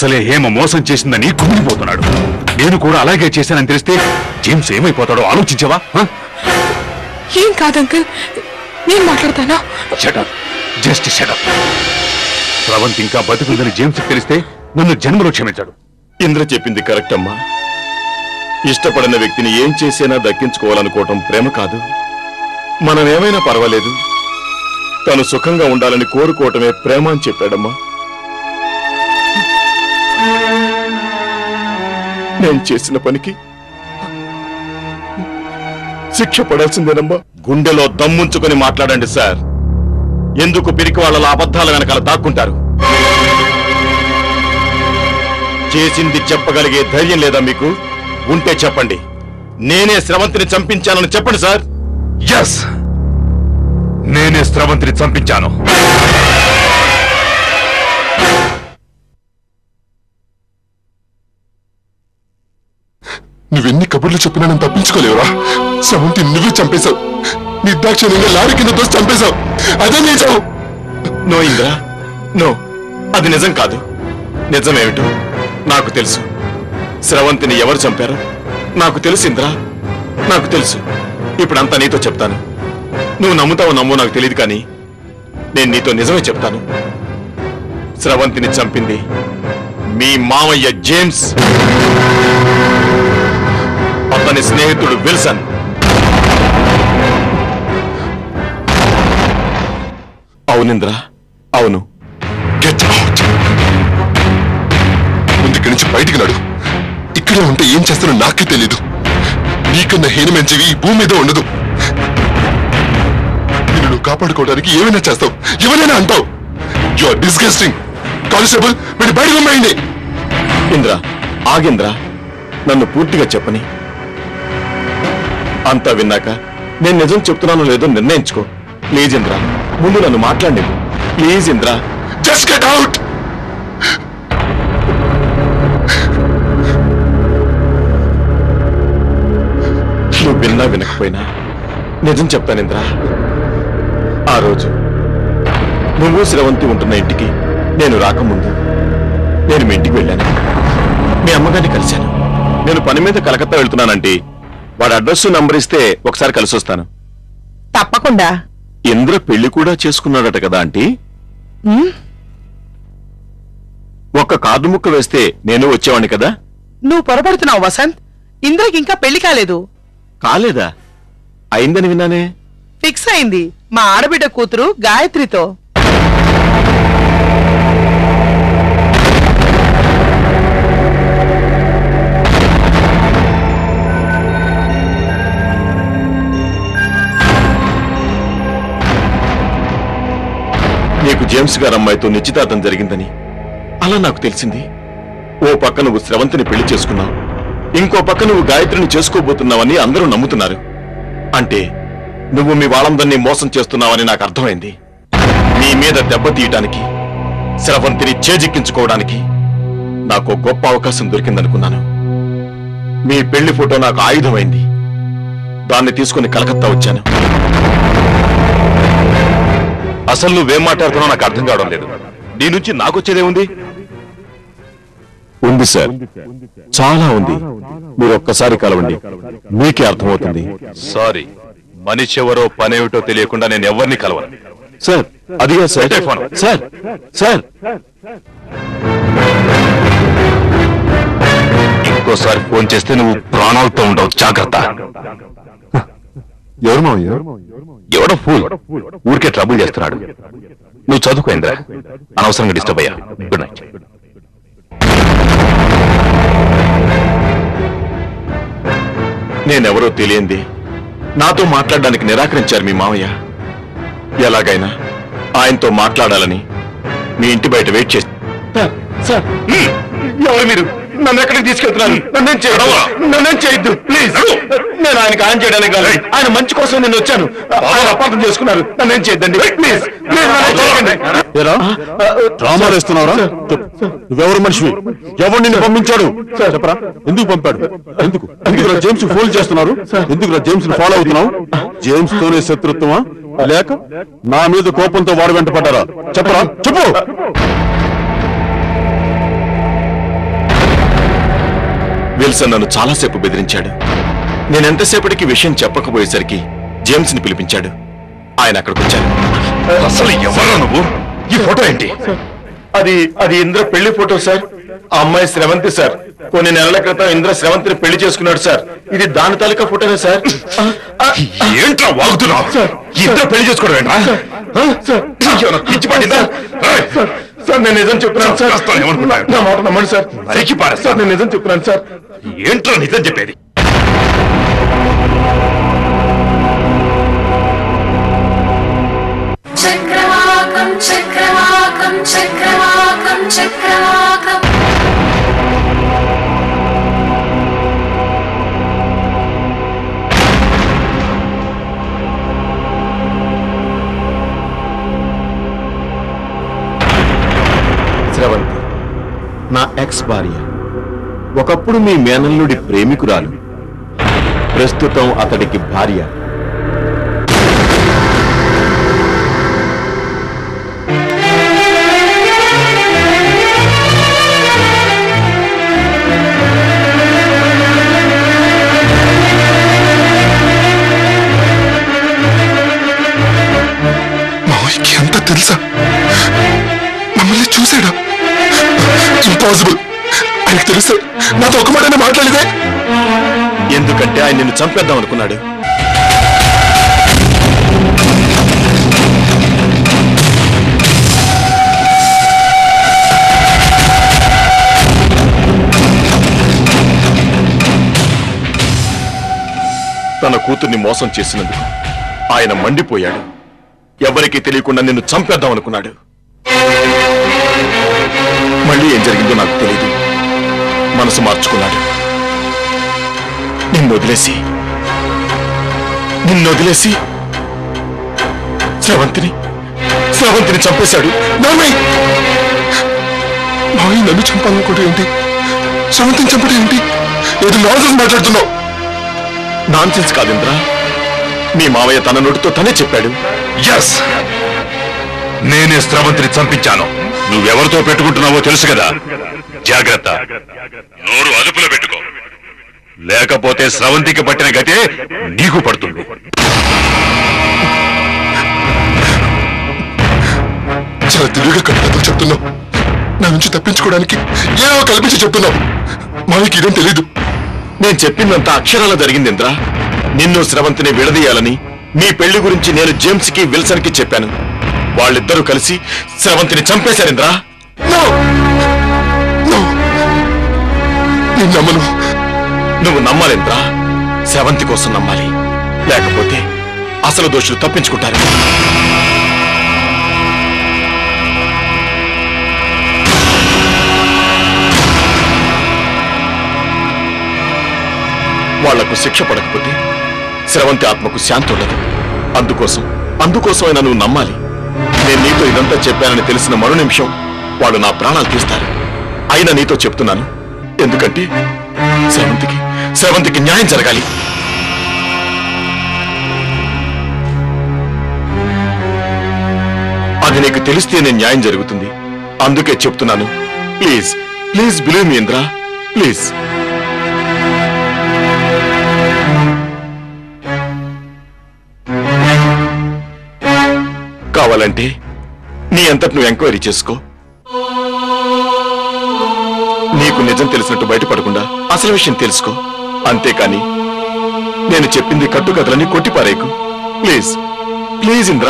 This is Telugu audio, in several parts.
అసలే హేమ మోసం చేసిందని కుమిలిపోతున్నాడు నేను కూడా అలాగే చేశానని తెలిస్తే జేమ్స్ ఏమైపోతాడో ఆలోచించవా ఏం కాదు అంకుల్ నేను మాట్లాడతాను షటప్ జస్ట్ షటప్ ప్రవంత్ ఇంకా బతుకుందని జేమ్స్ తెలిస్తే నన్ను జన్మలో క్షమించాడు ఇంద్ర చెప్పింది కరెక్ట్ అమ్మా ఇష్టపడిన వ్యక్తిని ఏం చేసినా దక్కించుకోవాలనుకోవటం ప్రేమ కాదు మనం ఏమైనా పర్వాలేదు తను సుఖంగా ఉండాలని కోరుకోవటమే ప్రేమ అని చెప్పాడమ్మా నేను చేసిన పనికి శిక్ష పడాల్సిందేనమ్మా గుండెలో దమ్ముంచుకొని మాట్లాడండి సార్ ఎందుకు పిరికి వాళ్ళ అబద్ధాల వెనకాల దాక్కుంటారు చేసింది చెప్పగలిగే ధైర్యం లేదా మీకు ఉంటే చెప్పండి నేనే స్రవంతిని చంపించానని చెప్పండి సార్ ఎస్ నేనే స్రవంతిని చంపించాను నువ్వెన్ని కబుర్లు చెప్పినా నేను తప్పించుకోలేవురా సవంతి నువ్వే చంపేశావు నిర్దాక్షిణ్యంగా లారీ కింద దోసి చంపేశావు అదే నిజం నో ఇంద్రా నో అది నిజం కాదు నిజమేమిటో నాకు తెలుసు స్రవంతిని ఎవరు చంపారో నాకు తెలుసు ఇంద్రా నాకు తెలుసు ఇప్పుడంతా నీతో చెప్తాను నువ్వు నమ్ముతావో నమ్మో నాకు తెలియదు కానీ నేను నీతో నిజమే చెప్తాను స్రవంతిని చంపింది మీ మామయ్య జేమ్స్ అతని స్నేహితుడు విల్సన్ అవునింద్రా అవును గెట్ అవుట్ ముందు ఇక్కడి నుంచి బయటికి నడు ఇక్కడే ఉంటే ఏం చేస్తానో నాకే తెలీదు నీకన్నా హీనమైన జీవి ఈ భూమి మీద ఉండదు నిన్ను నువ్వు కాపాడుకోవడానికి ఏమైనా చేస్తావు ఎవరైనా అంటావు యు ఆర్ డిస్గస్టింగ్ కానిస్టేబుల్ మీరు బయటకు అమ్మాయింది ఇంద్ర ఆగింద్ర నన్ను పూర్తిగా చెప్పని అంతా విన్నాక నేను నిజం చెప్తున్నానో లేదో నిర్ణయించుకో ప్లీజ్ ఇంద్ర ముందు నన్ను మాట్లాడి please Indra just get out నువ్వు విన్నా వినకపోయినా నిజం చెప్తాను ఇంద్ర ఆ రోజు నువ్వు శ్రవంతి ఉంటున్న ఇంటికి నేను రాకముందు నేను మీ ఇంటికి వెళ్ళాను మీ అమ్మగారిని కలిశాను నేను పని మీద కలకత్తా వెళ్తున్నానంటే వాడి అడ్రస్ నంబర్ ఇస్తే ఒకసారి కలిసి వస్తాను తప్పకుండా ఇంద్ర పెళ్లి కూడా చేసుకున్నాడట కదా ఆంటీ ఉమ్, ఒక్క కార్డు ముక్క వేస్తే నేను వచ్చేవాడిని కదా నువ్వు పొరపడుతున్నావు వసంత్ ఇంద్రకి ఇంకా పెళ్లి కాలేదు కాలేదా అయిందని విన్నానే ఫిక్స్ అయింది మా ఆడబిడ్డ కూతురు గాయత్రితో నీకు జేమ్స్ గారు అమ్మాయితో నిశ్చితార్థం జరిగిందని అలా నాకు తెలిసింది ఓ పక్క నువ్వు స్రవంతిని పెళ్లి చేసుకున్నావు ఇంకో పక్క నువ్వు గాయత్రిని చేసుకోబోతున్నావని అందరూ నమ్ముతున్నారు అంటే నువ్వు మీ వాళ్ళందరినీ మోసం చేస్తున్నావని నాకు అర్థమైంది నీ మీద దెబ్బతీయటానికి స్రవంతిని చేజిక్కించుకోవడానికి నాకు ఓ గొప్ప అవకాశం దొరికిందనుకున్నాను మీ పెళ్లి ఫోటో నాకు ఆయుధమైంది దాన్ని తీసుకుని కలకత్తా వచ్చాను అసలు నువ్వేం మాట్లాడుతున్నావు నాకు అర్థం కావడం లేదు నీ నుంచి నాకు వచ్చేదే ఉంది ఉంది సార్ చాలా ఉంది మీరు ఒక్కసారి కలవండి మీకే అర్థమవుతుంది సారీ మనిషి ఎవరో పనేమిటో తెలియకుండా నేను ఎవరిని కలవను సార్ అదిగా సార్ పెట్టే ఫోన్. సార్ సార్ ఇంకోసారి ఫోన్ చేస్తే నువ్వు ప్రాణాలతో ఉండవు జాగ్రత్త ఎవరు మావయ్య ఎవడో ఫూల్ ఊరికే ట్రబుల్ చేస్తున్నాడు నువ్వు చదువుకో ఇంద్ర అనవసరంగా డిస్టర్బ్ అయ్యా గుడ్ నైట్ నేనెవరో తెలియంది నాతో మాట్లాడడానికి నిరాకరించారు మీ మామయ్య ఎలాగైనా ఆయనతో మాట్లాడాలని మీ ఇంటి బయట వెయిట్ చేసి సార్ సార్ ఎవరు మీరు నన్ను ఎక్కడికి తీసుకెళ్తున్నారు నన్నేం చేయడం నన్నేం చేయొద్దు ప్లీజ్ నేను ఆయనకి ఆయన చేయడానికి కాదు ఆయన మంచి కోసం నేను వచ్చాను ఆయన అపార్థం చేసుకున్నారు నన్నేం చేయొద్దండి ప్లీజ్ ప్లీజ్ నన్ను చేయకండి. డ్రామా వేస్తున్నావురా నువ్వెవరు మనిషివి ఎవరు నిన్ను పంపించాడు చెప్పరా ఎందుకు పంపాడు ఎందుకు ఎందుకు జేమ్స్ ఫోన్ చేస్తున్నారు ఎందుకు జేమ్స్ ఫాలో అవుతున్నావు జేమ్స్ తోనే శత్రుత్వమా లేక నా మీద కోపంతో వాడు వెంట పడ్డారా చెప్పరా చెప్పు విల్సన్ నన్ను చాలాసేపు బెదిరించాడు నేనెంతసేపటికి విషయం చెప్పకపోయేసరికి జేమ్స్ ని పిలిపించాడు ఆయన అక్కడికి వచ్చారు అసలు ఎవరు నువ్వు ఈ ఫోటో ఏంటి అది అది ఇంద్ర పెళ్లి ఫోటో సార్ ఆ అమ్మాయి శ్రవంతి సార్ కొన్ని నెలల క్రితం ఇంద్ర శ్రవంతిని పెళ్లి చేసుకున్నాడు సార్ ఇది దాని తాలూకా ఫోటోనే సార్ ఏంట్రా వాగుతున్నావు ఇద్దరు పెళ్లి చేసుకోవడం ఏంట్రా ఏమన్నా పిచ్చి పట్టిందా ఏయ్, సార్ నేను నిజం చెప్తున్నాను సార్ చేస్తాను ఏమనుకుంటున్నావు? నా మాట నమ్మండి సార్ నరికి పారేస్తా. సార్ నేను నిజం చెప్తున్నాను సార్ ఏంట్రా నిజం చెప్పేది చక్రవాకం చక్రవాకం చక్రవాకం చక్రవాకం శ్రవంతి నా ఎక్స్ భార్య ఒకప్పుడు మీ మేనల్లుడి ప్రేమికురాలు ప్రస్తుతం అతడికి భార్య మావయ్యకి అంతా తెలుసా మమ్మల్ని చూసాడా ఇంపాసిబుల్ ఆయనకు తెలుసా నాతో ఒక మాట మాట్లాడేదే ఎందుకంటే ఆయన నిన్ను చంపేద్దాం అనుకున్నాడు తన కూతుర్ని మోసం చేసినందుకు ఆయన మండిపోయాడు ఎవరికీ తెలియకుండా నిన్ను చంపేద్దాం అనుకున్నాడు మళ్ళీ ఏం జరిగిందో నాకు తెలియదు మనసు మార్చుకున్నాడు నిన్ను వదిలేసి నిన్ను వదిలేసి స్రవంతిని స్రవంతిని చంపేశాడు నామై మావయ్య నన్ను చంపాలనుకోవడం ఏంటి శ్రవంతిని చంపడం ఏంటి ఏదో నాన్సెన్స్ మాట్లాడుతున్నావు నాన్సెన్స్ కాదింద్రా మీ మావయ్య తన నోటితో తనే చెప్పాడు ఎస్ నేనే స్రవంతిని చంపించాను నువ్వెవరితో పెట్టుకుంటున్నావో తెలుసు కదా జాగ్రత్త నోరు అదుపులో పెట్టుకో లేకపోతే స్రవంతికి పట్టిన గతే నీకు పడుతుంది చాలా తెలివిగా కట్టుకథలు చెప్తున్నావు నా నుంచి తప్పించుకోవడానికి ఏవో కల్పించి చెప్తున్నావు మావయ్యకి ఇదేం తెలీదు నేను చెప్పిందంతా అక్షరాల జరిగిందింద్రా నిన్ను స్రవంతిని విడదీయాలని మీ పెళ్లి గురించి నేను జేమ్స్ కి విల్సన్ కి చెప్పాను వాళ్ళిద్దరూ కలిసి స్రవంతిని చంపేశారింద్రా నో నో నేను నమ్మను నువ్వు నమ్మాలింద్రా స్రవంతి కోసం నమ్మాలి లేకపోతే అసలు దోషులు తప్పించుకుంటారు వాళ్లకు శిక్ష పడకపోతే స్రవంతి ఆత్మకు శాంతి ఉండదు అందుకోసం అందుకోసమైనా నువ్వు నమ్మాలి నేను నీతో ఇదంతా చెప్పానని తెలిసిన మరో నిమిషం వాళ్ళు నా ప్రాణాలు తీస్తారు అయినా నీతో చెప్తున్నాను ఎందుకంటే స్రవంతికి స్రవంతికి న్యాయం జరగాలి అది నీకు తెలిస్తేనే న్యాయం జరుగుతుంది అందుకే చెప్తున్నాను please please believe me Indra please కావాలంటే నీ అంతటి నువ్వు ఎంక్వైరీ చేసుకో నీకు నిజం తెలిసినట్టు బయటపడకుండా అసలు విషయం తెలుసుకో అంతేకాని నేను చెప్పింది కట్టుకథలని కొట్టిపారేకు ప్లీజ్ ప్లీజ్ ఇంద్రా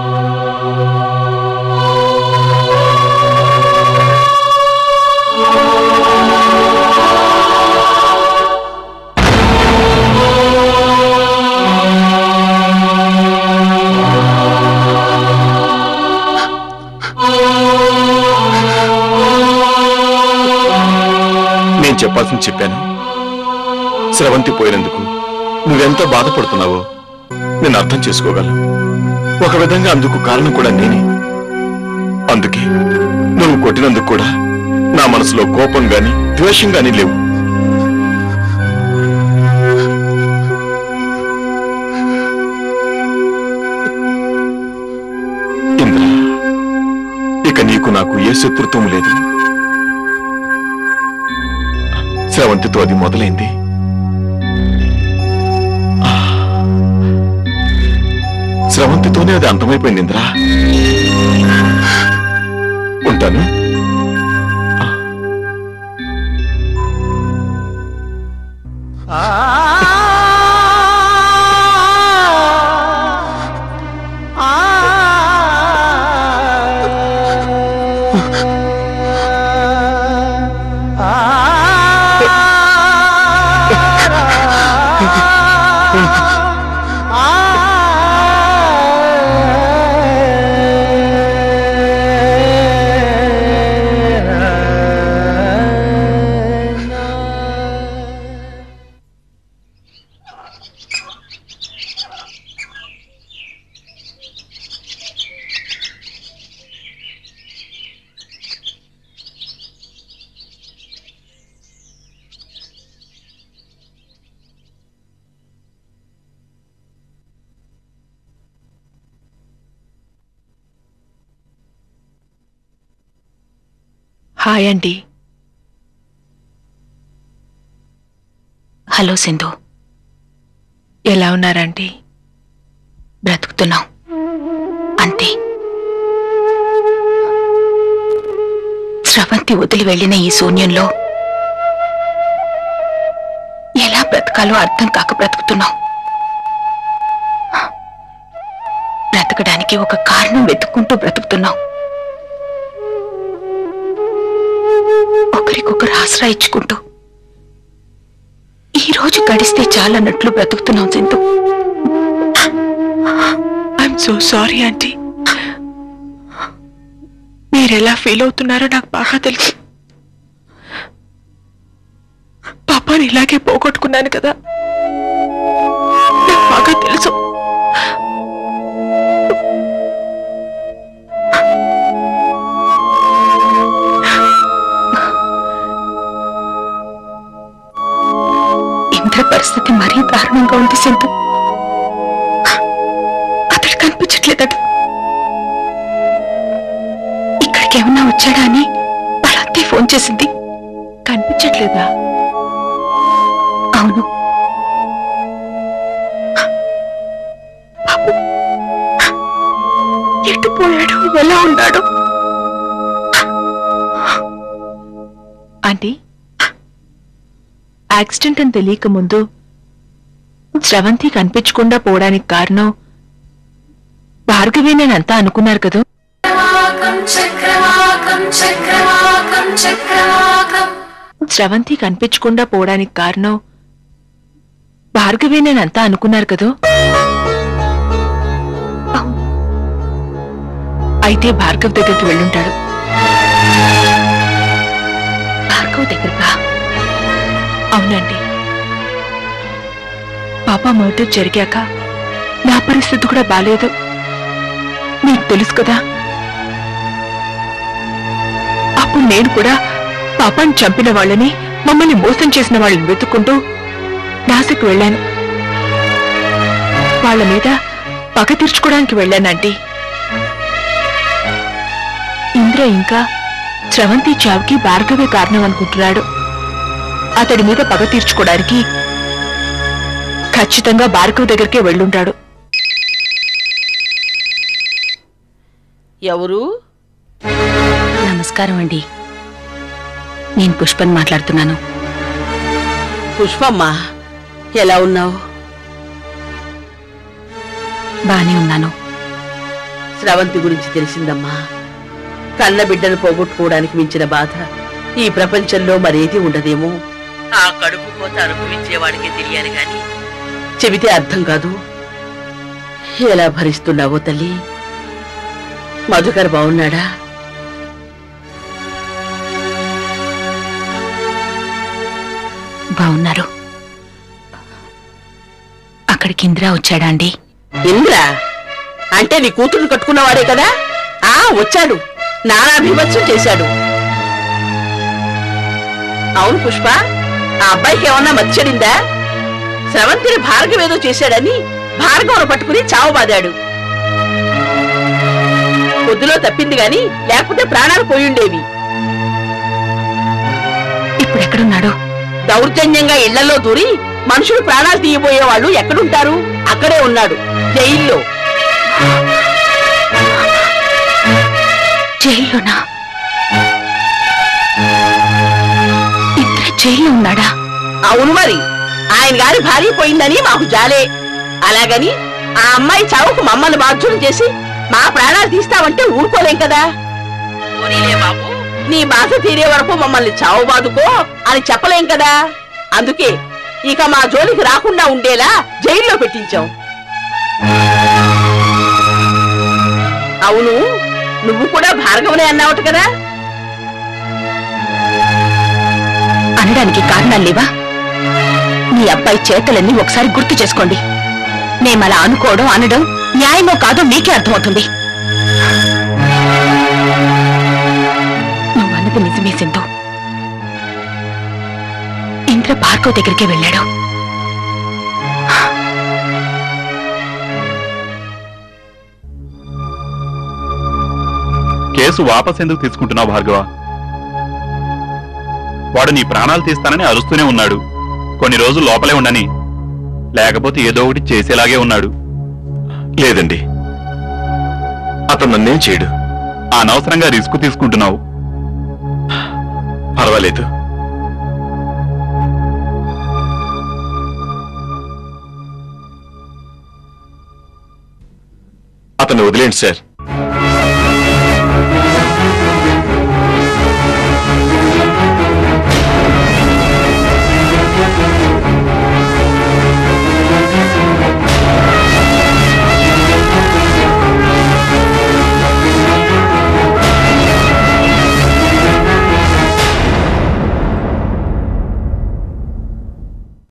నేను చెప్పాల్సింది చెప్పాను స్రవంతి పోయినందుకు నువ్వెంత బాధపడుతున్నావో నేను అర్థం చేసుకోగలను ఒక విధంగా అందుకు కారణం కూడా నేనే అందుకే నువ్వు కొట్టినందుకు కూడా నా మనసులో కోపం గాని ద్వేషం గాని లేవు ఇంద్ర ఇక నీకు నాకు ఏ శత్రుత్వం లేదు స్రవంతితో అది మొదలైంది ఆ. స్రవంతితోనే అది అంతమైపోయింది ఇంద్రా ఉంటాను హాయ్ అండి హలో సింధు ఎలా ఉన్నారండి బ్రతుకుతున్నాం అంతే స్రవంతి వదిలి వెళ్ళిన ఈ శూన్యంలో ఎలా బ్రతకాలో అర్థం కాక బ్రతుకుతున్నాం బ్రతకడానికి ఒక కారణం వెతుక్కుంటూ బ్రతుకుతున్నాం ఒకరికొకరు ఆసరా ఇచ్చుకుంటూ ఈ రోజు గడిస్తే చాలన్నట్లు బ్రతుకుతున్నాం Sindhu I'm so sorry aunty మీరెలా ఫీల్ అవుతున్నారో నాకు బాగా తెలుసు పాపాని ఇలాగే పోగొట్టుకున్నాను కదా నాకు బాగా తెలుసు ఇంద్ర పరిస్థితి మరీ దారుణంగా ఉంది సింధు అతడు కనిపించట్లేదట ఇక్కడికి ఏమన్నా వచ్చాడా అని వాళ్ళ అత్తయ్య ఫోన్ చేసింది కనిపించట్లేదా అవును ఎటు పోయాడు ఎలా ఉన్నాడు ఆంటీ యాక్సిడెంట్ అని తెలియక ముందు స్రవంతి కనిపించకుండా పోవడానికి కారణం భార్గవేనేనంతా అనుకున్నారు కదా చక్రవాకం చక్రవాకం చక్రవాకం చక్రవాకం స్రవంతి కనిపించకుండా పోవడానికి కారణం భార్గవేనేనంతా అనుకున్నారు కదా అయితే భార్గవ్ దగ్గరికి వెళ్ళుంటాడు భార్గవ్ దగ్గరగా అవునండి పాప మర్డర్ జరిగాక నా పరిస్థితి కూడా బాలేదు మీకు తెలుసు కదా అప్పుడు నేను కూడా పాపాన్ని చంపిన వాళ్ళని మమ్మల్ని మోసం చేసిన వాళ్ళని వెతుక్కుంటూ నాసిక్ వెళ్ళాను వాళ్ళ మీద పగ తీర్చుకోవడానికి వెళ్ళానంటీ ఇంద్ర ఇంకా స్రవంతి చావుకి భార్గవే కారణం అనుకుంటున్నాడు అతడి మీద పగ తీర్చుకోవడానికి ఖచ్చితంగా భార్గవ్ దగ్గరికే వెళ్ళుంటాడు ఎవరు నమస్కారం అండి నేను పుష్పని మాట్లాడుతున్నాను పుష్పమ్మ ఎలా ఉన్నావు బానే ఉన్నాను స్రవంతి గురించి తెలిసిందమ్మా కన్న బిడ్డను పోగొట్టుకోవడానికి మించిన బాధ ఈ ప్రపంచంలో మరేది ఉండదేమో ఆ కడుపు కోత అనుభవించేవాడికి తెలియాలి గాని చెబితే అర్థం కాదు ఎలా భరిస్తున్నావో తల్లి మధుకర్ బాగున్నాడా బాగున్నారు అక్కడికి ఇందిరా వచ్చాడా అండి ఇంద్ర అంటే నీ కూతురు కట్టుకున్నవాడే కదా ఆ వచ్చాడు నానా బీభత్సం చేశాడు అవును పుష్ప ఆ అబ్బాయికి ఏమన్నా మచ్చడిందా స్రవంతిని భార్గవేదో చేశాడని భార్గవను పట్టుకుని చావబాదాడు పొద్దులో తప్పింది గాని లేకపోతే ప్రాణాలు పోయుండేవి ఇప్పుడు ఎక్కడున్నాడు దౌర్జన్యంగా ఇళ్లలో దూరి మనుషులు ప్రాణాలు తీయబోయే వాళ్ళు ఎక్కడుంటారు అక్కడే ఉన్నాడు జైల్లో జైల్లోనా ఇంద్ర జైల్లో ఉన్నాడా అవును మరి ఆయన గారి భార్య పోయిందని మాకు జాలే అలాగని ఆ అమ్మాయి చావుకు మమ్మల్ని బాధ్యులు చేసి మా ప్రాణాలు తీస్తావంటే ఊరుకోలేం కదా పోనీలే బాబు నీ బాధ తీరే వరకు మమ్మల్ని చావు బాదుకో అని చెప్పలేం కదా అందుకే ఇక మా జోలికి రాకుండా ఉండేలా జైల్లో పెట్టించాం అవును నువ్వు కూడా భార్గవనే అన్నావట కదా అనడానికి కారణాలు లేవా మీ అబ్బాయి చేతలన్నీ ఒకసారి గుర్తు చేసుకోండి మేమలా అనుకోవడం అనడం న్యాయమో కాదో మీకే అర్థమవుతుంది నువ్వు అన్నది నిజమే సింధు ఇంద్ర భార్గవ్ దగ్గరికే వెళ్ళాడు కేసు వాపస్ ఎందుకు తీసుకుంటున్నావు భార్గవ వాడు నీ ప్రాణాలు తీస్తానని అరుస్తూనే ఉన్నాడు కొన్ని రోజులు లోపలే ఉండని లేకపోతే ఏదో ఒకటి చేసేలాగే ఉన్నాడు లేదండి అతను నన్నేం చేయడు అనవసరంగా రిస్క్ తీసుకుంటున్నావు పర్వాలేదు అతన్ని వదిలేండి సార్